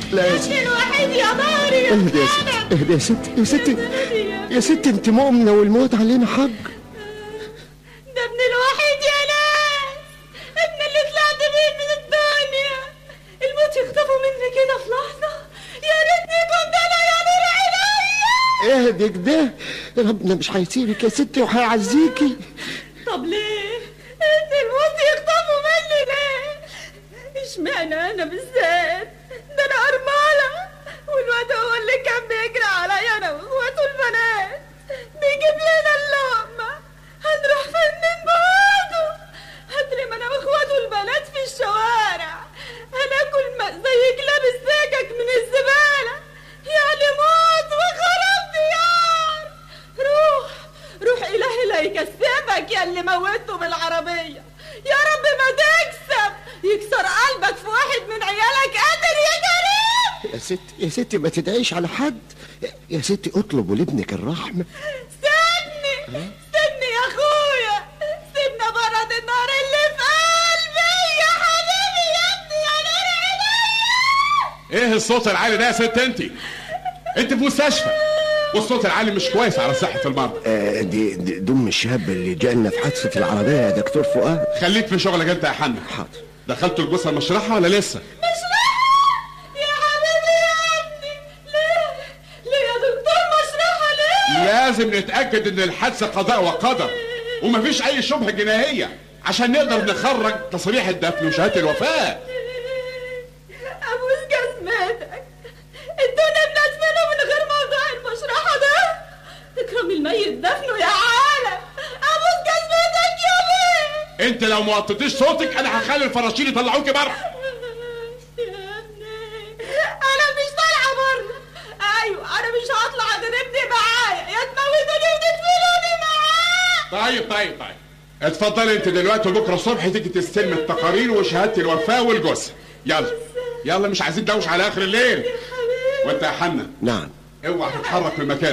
لا يا ستي ابني الوحيد يا ناري يا اهدي يا ستي اهدي يا ستي يا ستي يا ستي انت مؤمنة والموت علينا حق ده ابني الوحيد يا ناس ابني اللي طلعت بيه من الدنيا الموت يخطفه مني كده في لحظة يا ريتني كنت انا يا نور عينيا اهدي كده ربنا مش هيسيبك يا ستي وهيعزيكي طب ليه؟ ان الموت يخطفه مني ليه؟ اشمعنى انا بالذات؟ ده انا ارملة والواد هو اللي كان بيجري عليا انا واخواته البنات بيجيب لنا اللقمة هنروح فين من بعده؟ هترمي انا واخواته البنات في الشوارع هناكل ماء زي كلاب السكك من الزبالة يعني موت وخراب ديار روح روح إلهي لا يكسبك يا اللي موته بالعربية يا رب ما تكسب يكسر قلبك في واحد من عيالك قادر يا كريم يا ستي يا ستي ما تدعيش على حد يا ستي اطلبوا لابنك الرحمة سيبني سيبني يا اخويا سيبنا برد النار اللي في قلبي يا حبيبي يا ابني يا نور عينيا ايه الصوت العالي ده يا ست انت انت في مستشفى والصوت العالي مش كويس على صحة المرضى آه دي, دي دم الشاب اللي جالنا في حادثة العربية يا دكتور فؤاد خليك في شغلك انت يا حنا حاضر دخلتوا الجثة المشرحة ولا لسه مش راحة يا حبيبي يا ابني ليه ليه يا دكتور مشرحة ليه لازم نتأكد ان الحادثة قضاء وقدر ومفيش اي شبهة جنائية عشان نقدر نخرج تصريح الدفن وشهادة الوفاة ابوس جزمتك الدنيا بندفنه من غير موضوع المشرحة ده تكرم الميت دفنه يا عالم ابوس جزمتك يا بيه انت لو ما وطيتيش صوتك انا هخلي الفراشين يطلعوكي بره يا ابني انا مش طالعه بره ايوه انا مش هطلع غير ابني معايا يا تموتوني وتدفنوني معاه طيب طيب طيب اتفضلي انت دلوقتي وبكره الصبح تيجي تستلم التقارير وشهادة الوفاة والجثة يلا يلا مش عايزين دوش على اخر الليل حبيبي وانت يا حنا نعم اوعى تتحرك من مكانك